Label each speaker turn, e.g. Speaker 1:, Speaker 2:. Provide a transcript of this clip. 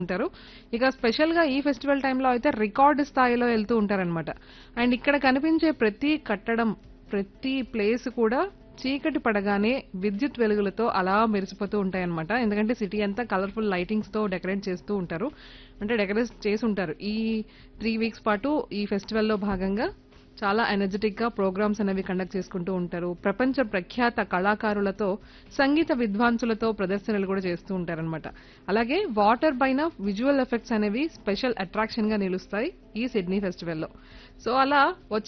Speaker 1: ఉంటారు ఇక స్పెషల్ గా ఈ ఫెస్టివల్ టైంలో అయితే రికార్డు స్థాయిలో వెళ్తూ ఉంటారనమాట అండ్ ఇక్కడ కనిపించే ప్రతి కట్టడం ప్రతి ప్లేస్ కూడా చీకటి పడగానే విద్యుత్ వెలుగులతో అలా మెరిసిపోతూ ఉంటాయన్నమాట ఎందుకంటే సిటీ అంతా కలర్ఫుల్ లైటింగ్స్ తో డెకరేట్ చేస్తూ ఉంటారు అంటే డెకరేట్ చేసి ఉంటారు ఈ త్రీ వీక్స్ పాటు ఈ ఫెస్టివల్లో భాగంగా చాలా ఎనర్జెటిక్ గా ప్రోగ్రామ్స్ అనేవి కండక్ట్ చేసుకుంటూ ఉంటారు ప్రపంచ ప్రఖ్యాత కళాకారులతో సంగీత విద్వాంసులతో ప్రదర్శనలు కూడా చేస్తూ ఉంటారన్నమాట అలాగే వాటర్ పైన విజువల్ ఎఫెక్ట్స్ అనేవి స్పెషల్ అట్రాక్షన్ గా నిలుస్తాయి ఈ సిడ్నీ ఫెస్టివల్లో సో అలా వచ్చే